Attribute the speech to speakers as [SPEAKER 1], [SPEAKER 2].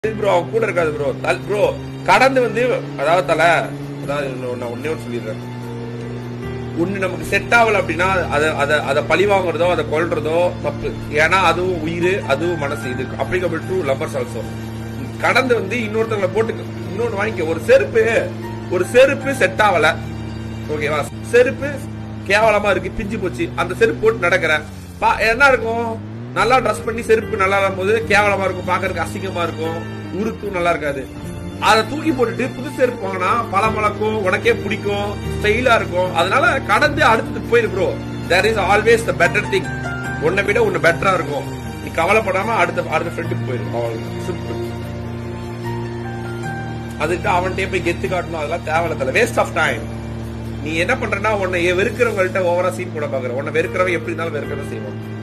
[SPEAKER 1] bro அவன் கூட இருக்காது ப்ரோ ப்ரோ கடந்து வந்து அதாவது தல அதாவது இன்னொன்னு நான் ஒன்னே ஒன்று சொல்லிடுறேன் ஒண்ணு நமக்கு செட் ஆகல அப்படின்னா அதை அதை அதை பழி வாங்குறதோ அதை கொல்றதோ தப்பு ஏன்னா அதுவும் உயிர் அதுவும் மனசு இது அப்ளிகபிள் டு லவ்வர்ஸ் ஆல்சோ கடந்து வந்து இன்னொருத்தவங்களை போட்டு இன்னொன்னு வாங்கிக்க ஒரு செருப்பு ஒரு செருப்பு செட் ஆகல ஓகேவா செருப்பு கேவலமா இருக்கு பிஞ்சு போச்சு அந்த செருப்பு போட்டு நடக்கிறேன் பா என்ன இருக்கும் நல்லா ட்ரெஸ் பண்ணி செருப்பு நல்லா இருக்கும் போது கேவலமா இருக்கும் பாக்குறதுக்கு அசிங்கமா இருக்கும் உருக்கும் நல்லா இருக்காது அதை தூக்கி போட்டுட்டு புது செருப்பு வாங்கினா பல மலக்கும் உனக்கே பிடிக்கும் ஸ்டைலா இருக்கும் அதனால கடந்து அடுத்தது போயிரு bro there is always the better thing உன்னை விட ஒன்னு பெட்டரா இருக்கும் நீ கவலைப்படாம அடுத்த அடுத்த ஃப்ரெண்டுக்கு போயிரு அவ்வளவு சிம்பிள் அதுக்கு அவன்கிட்டயே போய் கெத்து காட்டணும் அதெல்லாம் தேவையில்ல வேஸ்ட் ஆஃப் டைம் நீ என்ன பண்றனா உன்னை வெறுக்கிறவங்கள்ட்ட ஓவரா சீன் போட பாக்குற உன்னை வெறுக்கிறவன் எப்படி இருந்தாலும் வெறுக்கிறத செய்வான்